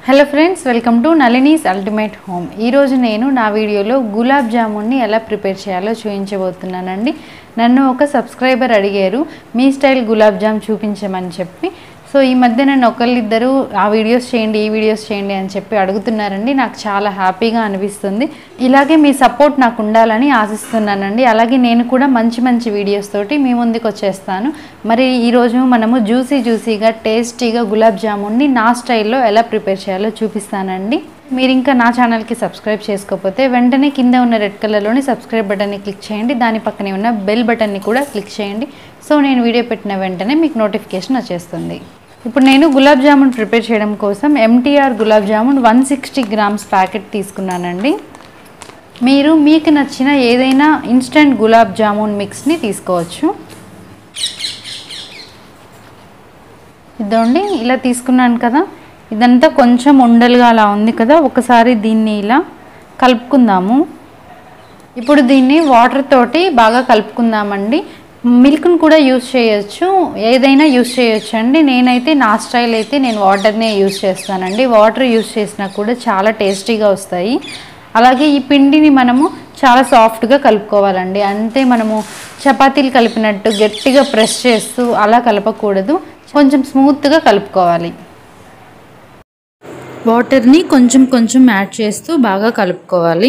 hello friends welcome to Nalini's ultimate home ఈరోజు నేను నా వీడియోలో గులాబ్ జామున్ని ఎలా ప్రిపేర్ చేయాలో చూపించబోతున్నానండి నన్ను ఒక సబ్స్క్రైబర్ అడిగారు మీ స్టైల్ గులాబ్ జామ్ చూపించమని చెప్పి సో ఈ మధ్య నన్ను ఒకళ్ళిద్దరు ఆ వీడియోస్ చేయండి ఈ వీడియోస్ చేయండి అని చెప్పి అడుగుతున్నారండి నాకు చాలా హ్యాపీగా అనిపిస్తుంది ఇలాగే మీ సపోర్ట్ నాకు ఉండాలని ఆశిస్తున్నానండి అలాగే నేను కూడా మంచి మంచి వీడియోస్ తోటి మీ ముందుకు వచ్చేస్తాను మరి ఈరోజు మనము జ్యూసీ జ్యూసీగా టేస్టీగా గులాబ్ జామున్ని నా స్టైల్లో ఎలా ప్రిపేర్ చేయాలో చూపిస్తానండి మీరు ఇంకా నా ఛానల్కి సబ్స్క్రైబ్ చేసుకోకపోతే వెంటనే కింద ఉన్న రెడ్ కలర్లోని సబ్స్క్రైబ్ బటన్ని క్లిక్ చేయండి దాని పక్కనే ఉన్న బెల్ బటన్ని కూడా క్లిక్ చేయండి సో నేను వీడియో పెట్టిన వెంటనే మీకు నోటిఫికేషన్ వచ్చేస్తుంది ఇప్పుడు నేను గులాబ్ జామున్ ప్రిపేర్ చేయడం కోసం MTR gulab jamun one sixty grams packet తీసుకున్నానండి మీరు మీకు నచ్చిన ఏదైనా ఇన్స్టెంట్ గులాబ్ జామున్ మిక్స్ని తీసుకోవచ్చు ఇదండి ఇలా తీసుకున్నాను కదా ఇదంతా కొంచెం ఉండలుగా అలా ఉంది కదా ఒకసారి దీన్ని ఇలా కలుపుకుందాము ఇప్పుడు దీన్ని వాటర్ తోటి బాగా కలుపుకుందామండి మిల్క్ని కూడా యూస్ చేయొచ్చు ఏదైనా యూస్ చేయొచ్చు అండి నేనైతే నా స్టైల్ అయితే నేను వాటర్నే యూస్ చేస్తానండి వాటర్ యూస్ చేసినా కూడా చాలా టేస్టీగా వస్తాయి అలాగే ఈ పిండిని మనము చాలా సాఫ్ట్గా కలుపుకోవాలండి అంతే మనము చపాతీలు కలిపినట్టు గట్టిగా ప్రెస్ చేస్తూ అలా కలపకూడదు కొంచెం స్మూత్గా కలుపుకోవాలి వాటర్ని కొంచెం కొంచెం యాడ్ చేస్తూ బాగా కలుపుకోవాలి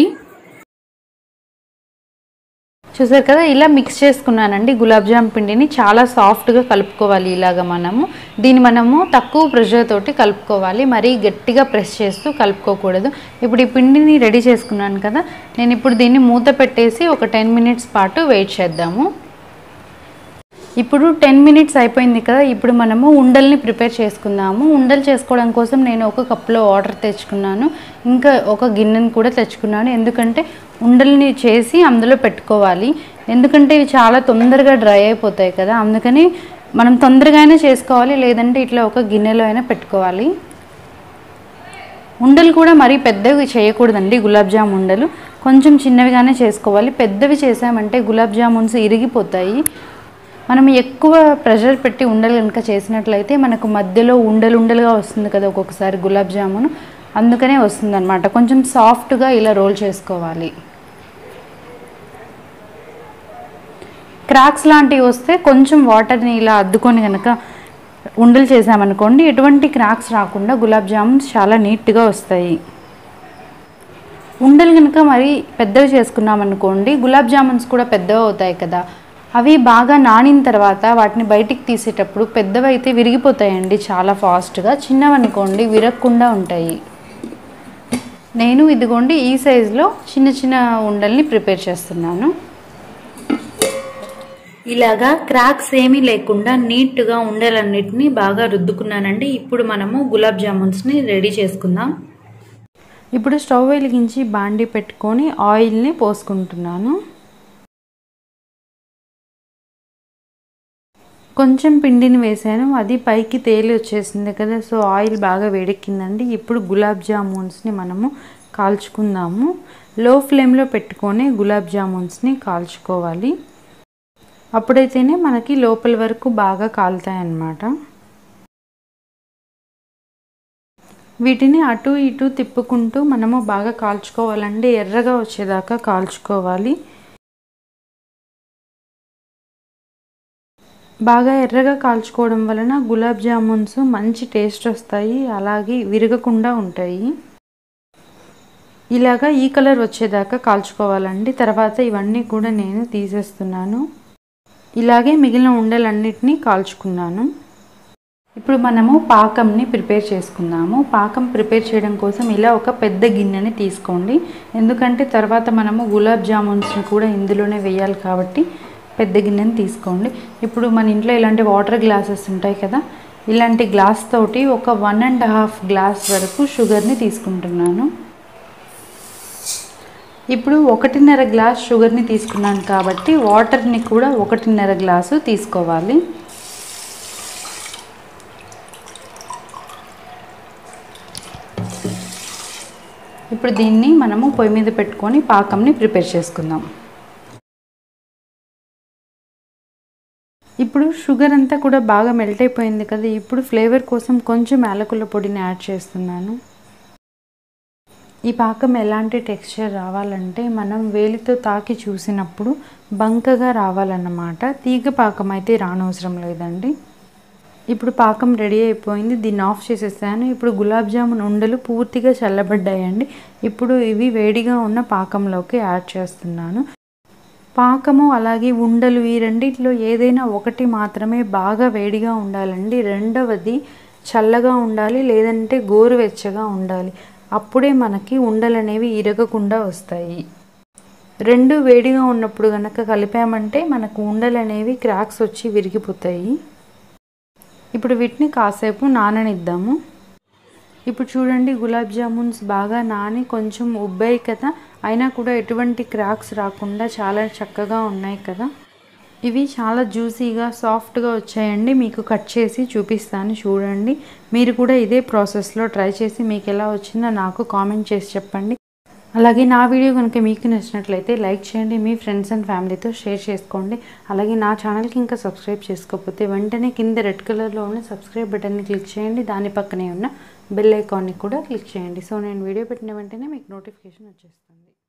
చూసారు కదా ఇలా మిక్స్ చేసుకున్నానండి గులాబ్ జామ్ పిండిని చాలా సాఫ్ట్గా కలుపుకోవాలి ఇలాగ మనము దీన్ని మనము తక్కువ ప్రెషర్ తోటి కలుపుకోవాలి మరీ గట్టిగా ప్రెస్ చేస్తూ కలుపుకోకూడదు ఇప్పుడు ఈ పిండిని రెడీ చేసుకున్నాను కదా నేను ఇప్పుడు దీన్ని మూత పెట్టేసి ఒక టెన్ మినిట్స్ పాటు వెయిట్ చేద్దాము ఇప్పుడు టెన్ మినిట్స్ అయిపోయింది కదా ఇప్పుడు మనము ఉండల్ని ప్రిపేర్ చేసుకుందాము ఉండలు చేసుకోవడం కోసం నేను ఒక కప్లో వాటర్ తెచ్చుకున్నాను ఇంకా ఒక గిన్నెని కూడా తెచ్చుకున్నాను ఎందుకంటే ఉండల్ని చేసి అందులో పెట్టుకోవాలి ఎందుకంటే ఇవి చాలా తొందరగా డ్రై అయిపోతాయి కదా అందుకని మనం తొందరగానే చేసుకోవాలి లేదంటే ఇట్లా ఒక గిన్నెలో అయినా పెట్టుకోవాలి ఉండలు కూడా మరీ పెద్దవి చేయకూడదండి గులాబ్ జామ్ ఉండలు కొంచెం చిన్నవిగానే చేసుకోవాలి పెద్దవి చేసామంటే గులాబ్ జామున్స్ ఇరిగిపోతాయి మనం ఎక్కువ ప్రెషర్ పెట్టి ఉండలు కనుక చేసినట్లయితే మనకు మధ్యలో ఉండలు ఉండలుగా వస్తుంది కదా ఒక్కొక్కసారి గులాబ్ జామున్ అందుకనే వస్తుంది అనమాట కొంచెం సాఫ్ట్గా ఇలా రోల్ చేసుకోవాలి క్రాక్స్ లాంటివి వస్తే కొంచెం వాటర్ని ఇలా అద్దుకొని కనుక ఉండలు చేసామనుకోండి ఎటువంటి క్రాక్స్ రాకుండా గులాబ్ జామున్స్ చాలా నీట్గా వస్తాయి ఉండలు కనుక మరి పెద్దవి చేసుకున్నాం అనుకోండి గులాబ్ జామున్స్ కూడా పెద్దవి అవుతాయి కదా అవి బాగా నానిన తర్వాత వాటిని బయటికి తీసేటప్పుడు పెద్దవి అయితే విరిగిపోతాయండి చాలా ఫాస్ట్గా చిన్నవనుకోండి విరగకుండా ఉంటాయి నేను ఇదిగోండి ఈ సైజులో చిన్న చిన్న ఉండల్ని ప్రిపేర్ చేస్తున్నాను ఇలాగా క్రాక్స్ ఏమీ లేకుండా నీట్గా ఉండలన్నిటిని బాగా రుద్దుకున్నానండి ఇప్పుడు మనము గులాబ్ జామున్స్ని రెడీ చేసుకుందాం ఇప్పుడు స్టవ్ వెలిగించి బాండి పెట్టుకొని ఆయిల్ని పోసుకుంటున్నాను కొంచెం పిండిని వేసాను అది పైకి తేలి వచ్చేసింది కదా సో ఆయిల్ బాగా వేడెక్కిందండి ఇప్పుడు గులాబ్ జామున్స్ని మనము కాల్చుకుందాము లో ఫ్లేమ్లో పెట్టుకొని గులాబ్ జామున్స్ని కాల్చుకోవాలి అప్పుడైతేనే మనకి లోపల వరకు బాగా కాలుతాయి అన్నమాట వీటిని అటు ఇటు తిప్పుకుంటూ మనము బాగా కాల్చుకోవాలండి ఎర్రగా వచ్చేదాకా కాల్చుకోవాలి బాగా ఎర్రగా కాల్చుకోవడం వలన గులాబ్ జామున్స్ మంచి టేస్ట్ వస్తాయి అలాగే విరగకుండా ఉంటాయి ఇలాగా ఈ కలర్ వచ్చేదాకా కాల్చుకోవాలండి తర్వాత ఇవన్నీ కూడా నేను తీసేస్తున్నాను ఇలాగే మిగిలిన ఉండలన్నిటినీ కాల్చుకున్నాను ఇప్పుడు మనము పాకంని ప్రిపేర్ చేసుకుందాము పాకం ప్రిపేర్ చేయడం కోసం ఇలా ఒక పెద్ద గిన్నెని తీసుకోండి ఎందుకంటే తర్వాత మనము గులాబ్ జామున్స్ని కూడా ఇందులోనే వేయాలి కాబట్టి పెద్ద గిన్నెని తీసుకోండి ఇప్పుడు మన ఇంట్లో ఇలాంటి వాటర్ గ్లాసెస్ ఉంటాయి కదా ఇలాంటి గ్లాస్ తోటి ఒక వన్ అండ్ హాఫ్ గ్లాస్ వరకు షుగర్ని తీసుకుంటున్నాను ఇప్పుడు ఒకటిన్నర గ్లాస్ షుగర్ని తీసుకున్నాను కాబట్టి వాటర్ని కూడా ఒకటిన్నర గ్లాసు తీసుకోవాలి ఇప్పుడు దీన్ని మనము పొయ్యి మీద పెట్టుకొని పాకంని ప్రిపేర్ చేసుకుందాం ఇప్పుడు షుగర్ అంతా కూడా బాగా మెల్ట్ అయిపోయింది కదా ఇప్పుడు ఫ్లేవర్ కోసం కొంచెం యాలకుల పొడిని యాడ్ చేస్తున్నాను ఈ పాకం ఎలాంటి టెక్స్చర్ రావాలంటే మనం వేలితో తాకి చూసినప్పుడు బంకగా రావాలన్నమాట తీగ పాకం అయితే రానవసరం లేదండి ఇప్పుడు పాకం రెడీ అయిపోయింది దీన్ని ఆఫ్ చేసేసాను ఇప్పుడు గులాబ్ జామున్ ఉండలు పూర్తిగా చల్లబడ్డాయండి ఇప్పుడు ఇవి వేడిగా ఉన్న పాకంలోకి యాడ్ చేస్తున్నాను పాకము అలాగే ఉండలు ఈ రెండిట్లో ఏదైనా ఒకటి మాత్రమే బాగా వేడిగా ఉండాలండి రెండవది చల్లగా ఉండాలి లేదంటే గోరువెచ్చగా ఉండాలి అప్పుడే మనకి ఉండలు అనేవి ఇరగకుండా వస్తాయి రెండు వేడిగా ఉన్నప్పుడు కనుక కలిపామంటే మనకు ఉండలు అనేవి క్రాక్స్ వచ్చి విరిగిపోతాయి ఇప్పుడు వీటిని కాసేపు నాననిద్దాము ఇప్పుడు చూడండి గులాబ్ జామున్స్ బాగా నాని కొంచెం ఉబ్బాయి కదా అయినా కూడా ఎటువంటి క్రాక్స్ రాకుండా చాలా చక్కగా ఉన్నాయి కదా ఇవి చాలా జ్యూసీగా సాఫ్ట్గా వచ్చాయండి మీకు కట్ చేసి చూపిస్తాను చూడండి మీరు కూడా ఇదే ప్రాసెస్లో ట్రై చేసి మీకు ఎలా వచ్చిందో నాకు కామెంట్ చేసి చెప్పండి అలాగే నా వీడియో కనుక మీకు నచ్చినట్లయితే లైక్ చేయండి మీ ఫ్రెండ్స్ అండ్ ఫ్యామిలీతో షేర్ చేసుకోండి అలాగే నా ఛానల్కి ఇంకా సబ్స్క్రైబ్ చేసుకోకపోతే వెంటనే కింద రెడ్ కలర్లో ఉన్న సబ్స్క్రైబ్ బటన్ని క్లిక్ చేయండి దాని పక్కనే ఉన్న బెల్ ఐకాన్ని కూడా క్లిక్ చేయండి సో నేను వీడియో పెట్టిన వెంటనే మీకు నోటిఫికేషన్ వచ్చేస్తుంది